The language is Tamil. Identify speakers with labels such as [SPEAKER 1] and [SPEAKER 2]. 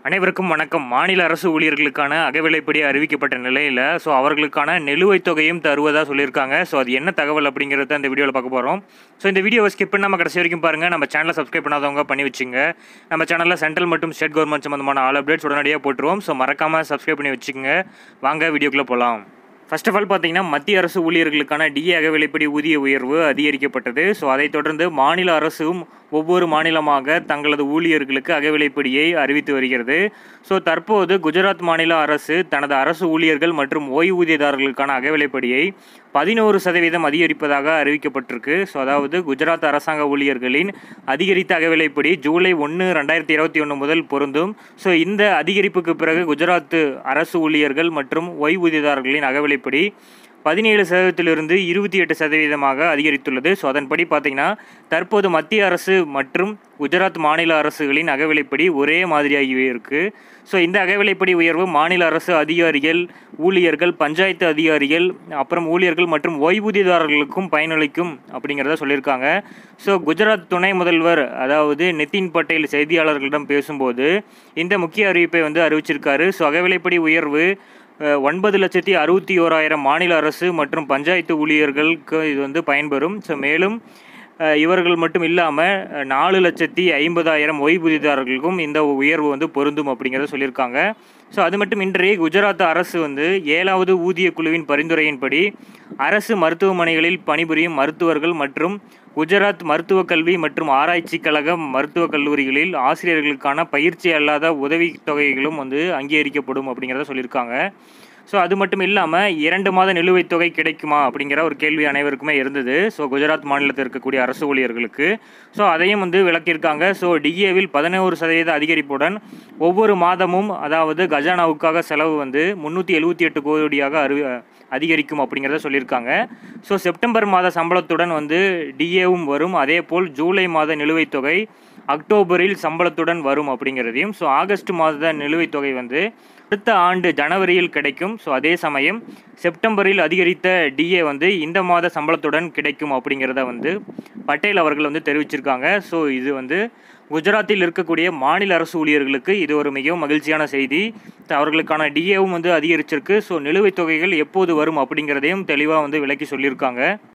[SPEAKER 1] அனைவருக்கும் வணக்கம் மாநில அரசு ஊழியர்களுக்கான அகவிலைப்படி அறிவிக்கப்பட்ட நிலையில் ஸோ அவர்களுக்கான நிலுவைத் தொகையும் தருவதாக சொல்லியிருக்காங்க ஸோ அது என்ன தகவல் அப்படிங்கிறத இந்த வீடியோவில் பார்க்க போகிறோம் ஸோ இந்த வீடியோவை ஸ்கிப் பண்ணாமல் கடைசி வரைக்கும் பாருங்கள் நம்ம சேனலை சப்ஸ்கிரைப் பண்ணாதவங்க பண்ணி வச்சுங்க நம்ம சேனலில் சென்ட்ரல் மற்றும் ஸ்டேட் கவர்மெண்ட் சம்மந்தமான ஆல் அப்டேட்ஸ் உடனடியாக போட்டுருவோம் ஸோ மறக்காமல் சப்ஸ்கிரைப் பண்ணி வச்சுக்கோங்க வாங்க வீடியோக்குள்ளே போகலாம் ஃபர்ஸ்ட் ஆஃப் ஆல் பார்த்தீங்கன்னா மத்திய அரசு ஊழியர்களுக்கான டிஏ அகவிலைப்படி ஊதிய உயர்வு அதிகரிக்கப்பட்டது ஸோ அதைத் தொடர்ந்து மாநில அரசும் ஒவ்வொரு மாநிலமாக தங்களது ஊழியர்களுக்கு அகவிலைப்படியை அறிவித்து வருகிறது ஸோ தற்போது குஜராத் மாநில அரசு தனது அரசு ஊழியர்கள் மற்றும் ஓய்வூதியதாரர்களுக்கான அகவிலைப்படியை பதினோரு சதவீதம் அதிகரிப்பதாக அறிவிக்கப்பட்டிருக்கு ஸோ அதாவது குஜராத் அரசாங்க ஊழியர்களின் அதிகரித்த அகவிலைப்படி ஜூலை ஒன்று ரெண்டாயிரத்தி இருபத்தி ஒன்று முதல் பொருந்தும் ஸோ இந்த அதிகரிப்புக்கு பிறகு குஜராத் அரசு ஊழியர்கள் மற்றும் ஓய்வூதியதாரர்களின் அகவிலைப்படி பதினேழு சதவீதத்திலிருந்து இருபத்தி எட்டு சதவீதமாக அதிகரித்துள்ளது ஸோ அதன்படி பார்த்தீங்கன்னா தற்போது மத்திய அரசு மற்றும் குஜராத் மாநில அரசுகளின் அகவிலைப்படி ஒரே மாதிரியாகி இருக்கு ஸோ இந்த அகவிலைப்படி உயர்வு மாநில அரசு அதிகாரிகள் ஊழியர்கள் பஞ்சாயத்து அதிகாரிகள் அப்புறம் ஊழியர்கள் மற்றும் ஓய்வூதியதாரர்களுக்கும் பயனளிக்கும் அப்படிங்கிறத சொல்லியிருக்காங்க ஸோ குஜராத் துணை முதல்வர் அதாவது நிதின் பட்டேல் செய்தியாளர்களிடம் பேசும்போது இந்த முக்கிய அறிவிப்பை வந்து அறிவிச்சிருக்காரு ஸோ அகவிலைப்படி உயர்வு அஹ், ஒன்பது லட்சத்தி அறுபத்தி ஓராயிரம் மாநில அரசு மற்றும் பஞ்சாயத்து ஊழியர்களுக்கு இது வந்து பயன்பெறும் ஸோ மேலும் அஹ், இவர்கள் மட்டும் இல்லாமல் நாலு லட்சத்தி ஐம்பதாயிரம் ஓய்வூதியதாரர்களுக்கும் இந்த உயர்வு வந்து பொருந்தும் அப்படிங்கிறத சொல்லியிருக்காங்க ஸோ அது மட்டும் இன்றி குஜராத் அரசு வந்து ஏழாவது ஊதிய குழுவின் பரிந்துரையின்படி அரசு மருத்துவமனைகளில் பணிபுரியும் மருத்துவர்கள் மற்றும் குஜராத் மருத்துவக் கல்வி மற்றும் ஆராய்ச்சி கழகம் மருத்துவக் கல்லூரிகளில் ஆசிரியர்களுக்கான பயிற்சி அல்லாத உதவித் தொகைகளும் வந்து அங்கீகரிக்கப்படும் அப்படிங்கிறத சொல்லியிருக்காங்க ஸோ அது மட்டும் இல்லாமல் இரண்டு மாத நிலுவைத் தொகை கிடைக்குமா அப்படிங்கிற ஒரு கேள்வி அனைவருக்குமே இருந்தது ஸோ குஜராத் மாநிலத்தில் இருக்கக்கூடிய அரசு ஊழியர்களுக்கு ஸோ அதையும் வந்து விளக்கியிருக்காங்க ஸோ டிஏவில் பதினோரு சதவீத அதிகரிப்புடன் ஒவ்வொரு மாதமும் அதாவது கஜானாவுக்காக செலவு வந்து முந்நூற்றி எழுபத்தி எட்டு கோடியாக அறி அதிகரிக்கும் அப்படிங்கிறத சொல்லியிருக்காங்க ஸோ செப்டம்பர் மாத சம்பளத்துடன் வந்து டிஏவும் வரும் அதே போல் ஜூலை மாத நிலுவைத் தொகை அக்டோபரில் சம்பளத்துடன் வரும் அப்படிங்கிறதையும் ஸோ ஆகஸ்ட் மாத நிலுவைத் தொகை வந்து அடுத்த ஆண்டு ஜனவரியில் கிடைக்கும் ஸோ அதே சமயம் செப்டம்பரில் அதிகரித்த டிஏ வந்து இந்த மாத சம்பளத்துடன் கிடைக்கும் அப்படிங்கிறத வந்து பட்டேல் அவர்கள் வந்து தெரிவிச்சிருக்காங்க ஸோ இது வந்து குஜராத்தில் இருக்கக்கூடிய மாநில அரசு ஊழியர்களுக்கு இது ஒரு மிகவும் மகிழ்ச்சியான செய்தி அவர்களுக்கான டிஏவும் வந்து அதிகரிச்சிருக்கு ஸோ நிலுவைத் தொகைகள் எப்போது வரும் அப்படிங்கிறதையும் தெளிவாக வந்து விளக்கி சொல்லியிருக்காங்க